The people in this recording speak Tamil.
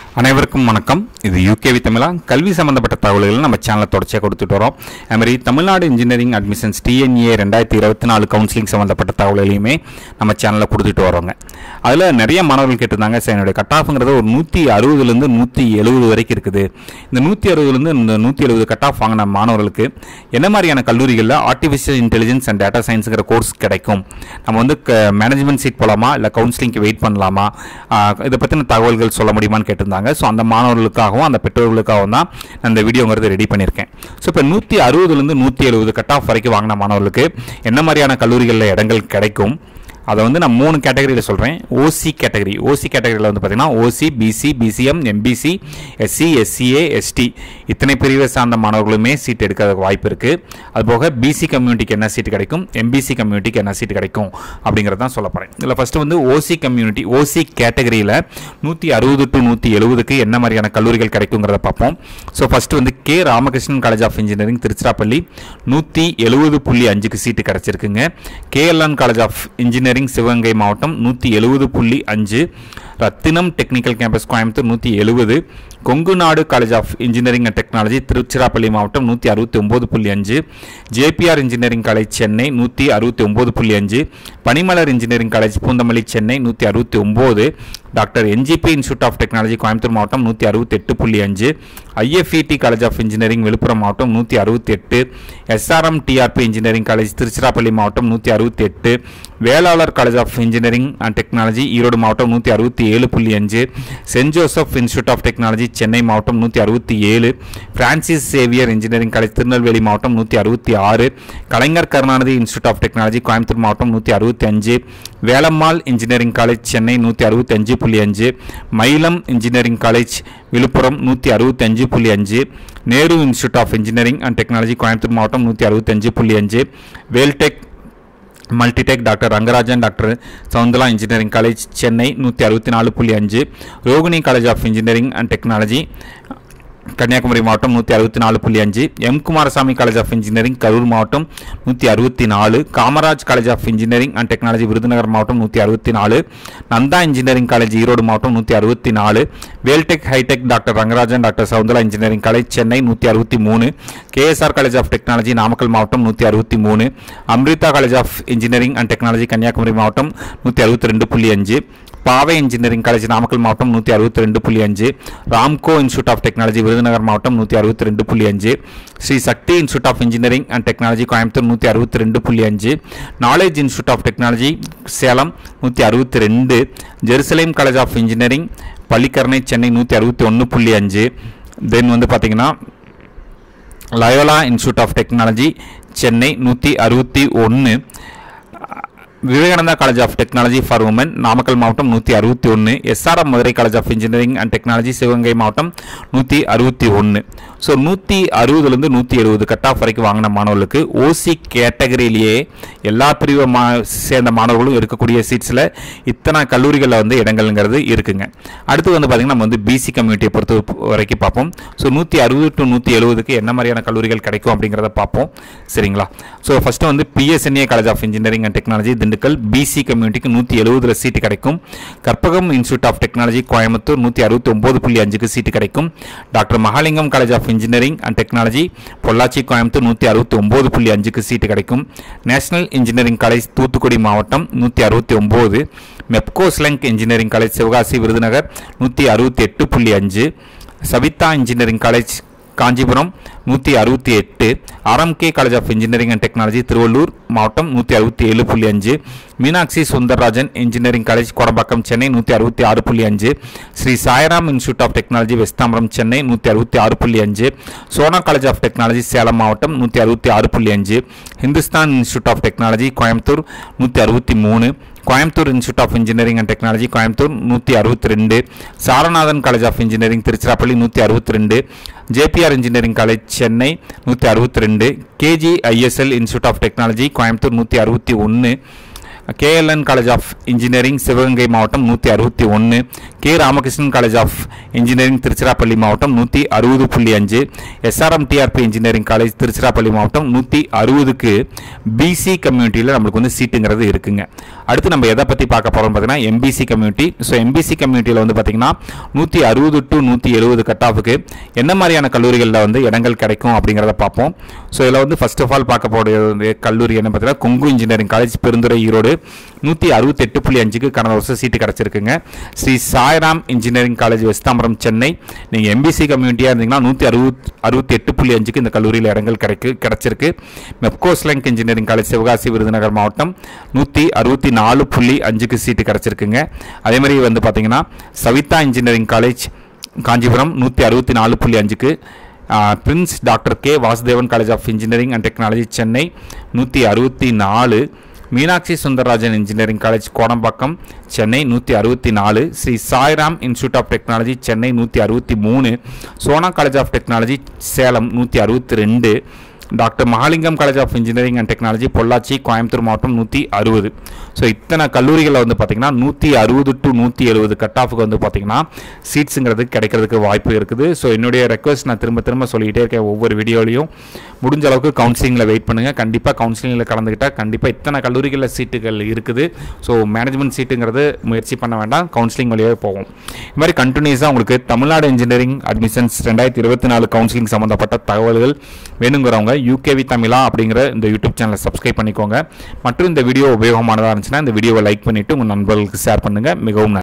அனைவருக்கும் வணக்கம் இது யூகேவி தமிழா கல்வி சம்பந்தப்பட்ட தகவல்களை நம்ம சேனலில் தொடர்ச்சியாக கொடுத்துட்டு வரோம் அது மாதிரி தமிழ்நாடு இன்ஜினியரிங் அட்மிஷன்ஸ் டிஎன்ஏ ரெண்டாயிரத்தி இருபத்தி நாலு கவுன்சிலிங் சம்மந்தப்பட்ட தகவல்களையுமே நம்ம சேனலில் கொடுத்துட்டு வரோங்க அதில் நிறைய மாணவர்கள் கேட்டிருந்தாங்க சார் என்னுடைய கட் ஆஃப்ங்கிறது ஒரு நூற்றி அறுபதுலேருந்து நூற்றி எழுபது வரைக்கும் இருக்குது இந்த நூற்றி அறுபதுலேருந்து இந்த நூற்றி எழுபது கட் ஆஃப் வாங்கின மாணவர்களுக்கு என்ன மாதிரியான கல்லூரிகளில் ஆர்டிஃபிஷியல் இன்டெலிஜென்ஸ் அண்ட் டேட்டா சயின்ஸுங்கிற கோர்ஸ் கிடைக்கும் நம்ம வந்து மேனேஜ்மெண்ட் சீட் போகலாமா இல்லை கவுன்சிலிங்க்கு வெயிட் பண்ணலாமா ஆஹ் இதை பற்றின தகவல்கள் சொல்ல முடியுமான்னு கேட்டிருந்தாங்க ஸோ அந்த மாணவர்களுக்காகவும் அந்த பெற்றோர்களுக்காகவும் தான் நான் இந்த வீடியோங்கிறது ரெடி பண்ணியிருக்கேன் ஸோ இப்போ நூற்றி அறுபதுலேருந்து நூற்றி எழுபது கட் ஆஃப் வரைக்கும் வாங்கின மாணவர்களுக்கு என்ன மாதிரியான கல்லூரிகளில் இடங்கள் கிடைக்கும் அதை வந்து நான் மூணு கேட்டகரியில் சொல்கிறேன் ஓசி கேட்டகரி ஓசி கேட்டகரியில் வந்து பார்த்தீங்கன்னா OC BC BCM MBC SC SCA ST இத்தனை பிரிவை சார்ந்த மாணவர்களுமே சீட் எடுக்கிறதுக்கு வாய்ப்பு இருக்குது அதுபோக பிசி கம்யூனிட்டிக்கு என்ன சீட் கிடைக்கும் எம்பிசி கம்யூனிட்டிக்கு என்ன சீட் கிடைக்கும் அப்படிங்கிறது தான் சொல்ல போகிறேன் இதில் ஃபஸ்ட்டு வந்து ஓசி கம்யூனிட்டி ஓசி கேட்டகரியில் நூற்றி அறுபது டு நூற்றி எழுபதுக்கு என்ன மாதிரியான கல்லூரிகள் கிடைக்குங்கிறத பார்ப்போம் ஸோ ஃபஸ்ட்டு வந்து K Ramakrishnan college of engineering Tiruchirappalli நூற்றி எழுபது புள்ளி அஞ்சுக்கு சீட்டு கிடச்சிருக்குங்க KLN college of engineering Sivaganga மாவட்டம் நூற்றி எழுபது புள்ளி அஞ்சு ரத்தினம் டெக்னிக்கல் கேம்பஸ் கோயம்புத்தூர் நூற்றி எழுபது Kongu Nadu college of engineering and technology Tiruchirappalli மாவட்டம் நூற்றி அறுபத்தி ஒம்பது புள்ளி அஞ்சு ஜேபிஆர் இன்ஜினியரிங் காலேஜ் சென்னை நூற்றி அறுபத்தி ஒம்பது புள்ளி அஞ்சு பனிமலர் இன்ஜினியரிங் காலேஜ் பூந்தமல்லி சென்னை நூற்றி அறுபத்தி ஒம்பது doctor NGP institute of technology Coimbatore மாவட்டம் நூற்றி அறுபத்தி எட்டு புள்ளி அஞ்சு IFET college of engineering Villupuram மாவட்டம் நூற்றி அறுபத்தி எட்டு SRM TRP engineering college Tiruchirappalli மாவட்டம் நூற்றி அறுபத்தி எட்டு Velalar college of engineering and technology Erode மாவட்டம் நூற்றி அறுபத்தி ஏழு புள்ளி அஞ்சு saint Joseph institute of technology Chennai மாவட்டம் நூற்றி அறுபத்தி ஏழு Francis Xavier engineering college Tirunelveli மாவட்டம் நூற்றி அறுபத்தி ஆறு Kalaignar Karunanidhi institute of technology Coimbatore மாவட்டம் நூற்றி அறுபத்தி அஞ்சு வேலம்மாள் இன்ஜினியரிங் காலேஜ் சென்னை நூற்றி அறுபத்தி அஞ்சு புள்ளி அஞ்சு மயிலம் இன்ஜினியரிங் காலேஜ் விழுப்புரம் நூற்றி அறுபத்தி அஞ்சு புள்ளி அஞ்சு Nehru institute of engineering and technology Coimbatore மாவட்டம் நூற்றி அறுபத்தஞ்சு புள்ளி அஞ்சு Veltech multitech doctor Rangarajan doctor Sagunthala engineering college Chennai நூற்றி அறுபத்தி நாலு புள்ளி அஞ்சு Rohini college of engineering and technology Kanyakumari மாவட்டம் நூற்றி அறுபத்தி நாலு புள்ளி அஞ்சு M Kumarasamy college of engineering Karur மாவட்டம் நூற்றி அறுபத்தி நாலு Kamaraj college of engineering and technology Virudhunagar மாவட்டம் நூற்றி அறுபத்தி நாலு நந்தா இன்ஜினியரிங் காலேஜ் ஈரோடு மாவட்டம் நூற்றி அறுபத்தி நாலு Veltech hitech doctor Rangarajan doctor Sagunthala engineering college Chennai நூற்றி அறுபத்தி மூணு KSR college of technology Namakkal மாவட்டம் நூற்றி அறுபத்தி மூணு Amrita college of engineering and technology Kanyakumari மாவட்டம் நூற்றி அறுபத்தி ரெண்டு புள்ளி அஞ்சு பாவை இன்ஜினியரிங் காலேஜ் நாமக்கல் மாவட்டம் நூற்றி அறுபத்தி ரெண்டு புள்ளி அஞ்சு Ramco institute of technology Virudhunagar மாவட்டம் நூற்றி அறுபத்தி ரெண்டு புள்ளி அஞ்சு Sri Sakthi institute of engineering and technology Coimbatore நூற்றி அறுபத்தி ரெண்டு புள்ளி அஞ்சு knowledge institute of technology Salem நூற்றி அறுபத்தி ரெண்டு Jerusalem college of engineering Pallikaranai Chennai நூற்றி அறுபத்தி ஒன்று புள்ளி அஞ்சு தென் வந்து பார்த்தீங்கன்னா Loyola institute of technology Chennai நூற்றி அறுபத்தி ஒன்று Vivekananda college of technology for women Namakkal மாவட்டம் நூற்றி அறுபத்தி ஒன்று SRM Madurai college of engineering and technology Sivaganga மாவட்டம் நூற்றி அறுபத்தி ஒன்று ஸோ நூற்றி அறுபதுலேருந்து நூற்றி எழுபது கட் ஆஃப் வரைக்கும் வாங்கின மாணவர்களுக்கு ஓசி கேட்டகரியிலேயே எல்லா பிரிவு மா சேர்ந்த மாணவர்களும் இருக்கக்கூடிய சீட்ஸில் இத்தனை கல்லூரிகளில் வந்து இடங்கள்ங்கிறது இருக்குங்க அடுத்து வந்து பார்த்திங்கன்னா நம்ம வந்து பிசி கம்யூனிட்டியை பொறுத்த வரைக்கும் பார்ப்போம் ஸோ நூற்றி அறுபது டு நூற்றி எழுபதுக்கு என்ன மாதிரியான கல்லூரிகள் கிடைக்கும் அப்படிங்கிறத பார்ப்போம் சரிங்களா ஸோ ஃபஸ்ட்டு வந்து PSNA college of engineering and technology Dindigul BC கம்யூனிட்டிக்கு நூற்றி எழுபதுல சீட்டு கிடைக்கும் Karpagam institute of technology Coimbatore நூற்றி அறுபத்தி ஒம்பது புள்ளி அஞ்சுக்கு சீட்டு கிடைக்கும் doctor Mahalingam college of engineering and technology Pollachi Coimbatore நூற்றி அறுபத்தி ஒம்பது புள்ளி அஞ்சுக்கு சீட்டு கிடைக்கும் நேஷனல் இன்ஜினியரிங் காலேஜ் தூத்துக்குடி மாவட்டம் நூற்றி அறுபத்தி ஒம்பது Mepco Schlenk engineering college Sivakasi Virudhunagar நூற்றி அறுபத்தி எட்டு புள்ளி அஞ்சு சவிதா இன்ஜினியரிங் காலேஜ் காஞ்சிபுரம் நூற்றி அறுபத்தி எட்டு RMK college of engineering and technology Tiruvallur மாவட்டம் நூற்றி அறுபத்தி ஏழு புள்ளி அஞ்சு மீனாட்சி சுந்தரராஜன் இன்ஜினியரிங் காலேஜ் கோடம்பாக்கம் சென்னை நூற்றி அறுபத்தி ஆறு புள்ளி அஞ்சு Sri Sairam institute of technology West Tambaram Chennai நூற்றி அறுபத்தி ஆறு புள்ளி அஞ்சு Sona college of technology Salem மாவட்டம் நூற்றி அறுபத்தி ஆறு புள்ளி அஞ்சு Hindustan institute of technology Coimbatore நூற்றி அறுபத்தி மூணு Coimbatore institute of engineering and technology Coimbatore நூற்றி அறுபத்தி ரெண்டு Saranathan college of engineering Tiruchirappalli நூற்றி அறுபத்தி ரெண்டு ஜேபிஆர் இன்ஜினியரிங் காலேஜ் சென்னை நூற்றி அறுபத்தி ரெண்டு KG ISL institute of technology Coimbatore நூற்றி அறுபத்தி ஒன்று KLN college of engineering Sivaganga மாவட்டம் நூற்றி அறுபத்தி ஒன்று K Ramakrishnan college of engineering Tiruchirappalli மாவட்டம் நூற்றி அறுபது புள்ளி அஞ்சு SRM TRP engineering college Tiruchirappalli மாவட்டம் நூற்றி அறுபதுக்கு பிசி கம்யூனிட்டியில் நம்மளுக்கு வந்து சீட்டுங்கிறது இருக்குங்க அடுத்து நம்ம எதை பற்றி பார்க்க போகிறோம் பார்த்தீங்கன்னா எம்பிசி கம்யூனிட்டி ஸோ எம்பிசி கம்யூனிட்டியில் வந்து பார்த்தீங்கன்னா நூற்றி அறுபது டு நூற்றி எழுபது கட் ஆஃபுக்கு என்ன மாதிரியான கல்லூரிகளில் வந்து இடங்கள் கிடைக்கும் அப்படிங்கிறத பார்ப்போம் ஸோ இதில் வந்து ஃபர்ஸ்ட் ஆஃப் ஆல் பார்க்க போகிற கல்லூரி என்ன பார்த்தீங்கன்னா கொங்கு இன்ஜினியரிங் காலேஜ் பெருந்துறை ஈரோடு நூற்றி அறுபத்தெட்டு புள்ளி அஞ்சுக்கு கடந்த வருஷம் சீட்டு கிடச்சிருக்குங்க ஸ்ரீ சாய்ராம் இன்ஜினியரிங் காலேஜ் வெஸ்தாம்பரம் சென்னை நீங்கள் எம்பிசி கம்யூனிட்டியாக இருந்தீங்கன்னா நூற்றி அறுபத் அறுபத்தி எட்டு புள்ளி அஞ்சுக்கு இந்த கல்லூரியில் இடங்கள் கிடைக்கு கிடச்சிருக்கு Mepco Schlenk engineering college Sivakasi Virudhunagar மாவட்டம் நூற்றி அறுபத்தி நாலு புள்ளி அஞ்சுக்கு சீட்டு கிடச்சிருக்குங்க அதே மாதிரி வந்து பார்த்தீங்கன்னா சவிதா இன்ஜினியரிங் காலேஜ் காஞ்சிபுரம் நூற்றி அறுபத்தி நாலு புள்ளி அஞ்சுக்கு prince doctor K Vasudevan college of engineering and technology Chennai நூற்றி அறுபத்தி நாலு மீனாட்சி சுந்தரராஜன் இன்ஜினியரிங் காலேஜ் கோடம்பாக்கம் சென்னை நூற்றி அறுபத்தி நாலு Sri Sairam institute of technology Chennai நூற்றி அறுபத்தி மூணு Sona college of technology Salem நூற்றி அறுபத்தி ரெண்டு doctor Mahalingam college of engineering and technology Pollachi Coimbatore மாவட்டம் நூற்றி அறுபது ஸோ இத்தனை கல்லூரிகளில் வந்து பார்த்திங்கன்னா நூற்றி அறுபது டு நூற்றி எழுபது கட் ஆஃபுக்கு வந்து பார்த்திங்கன்னா சீட்ஸுங்கிறது கிடைக்கிறதுக்கு வாய்ப்பு இருக்குது ஸோ என்னுடைய ரெக்வஸ்ட் நான் திரும்ப திரும்ப சொல்லிக்கிட்டே இருக்கேன் ஒவ்வொரு வீடியோலையும் முடிஞ்ச அளவுக்கு கவுன்சிலிங்கில் வெயிட் பண்ணுங்கள் கண்டிப்பாக கவுன்சிலிங்கில் கலந்துக்கிட்டால் கண்டிப்பாக இத்தனை கல்லூரிகளில் சீட்டுகள் இருக்குது ஸோ மேனேஜ்மெண்ட் சீட்டுங்கிறது முயற்சி பண்ண வேண்டாம் கவுன்சிலிங் வழியாகவே போகும் இது மாதிரி கண்டினியூஸாக உங்களுக்கு தமிழ்நாடு இன்ஜினியரிங் அட்மிஷன்ஸ் ரெண்டாயிரத்தி இருபத்தி நாலு கவுன்சிலிங் சம்மந்தப்பட்ட தகவல்கள் வேணுங்கிறவங்க யூகேவி தமிழா அப்படிங்கிற இந்த யூடியூப் சேனலை சப்ஸ்கிரைப் பண்ணிக்கோங்க மற்றும் இந்த வீடியோ உபயோகமானதாக இருந்துச்சுன்னா இந்த வீடியோவை லைக் பண்ணிவிட்டு உங்கள் நண்பர்களுக்கு ஷேர் பண்ணுங்கள் மிகவும் நன்றி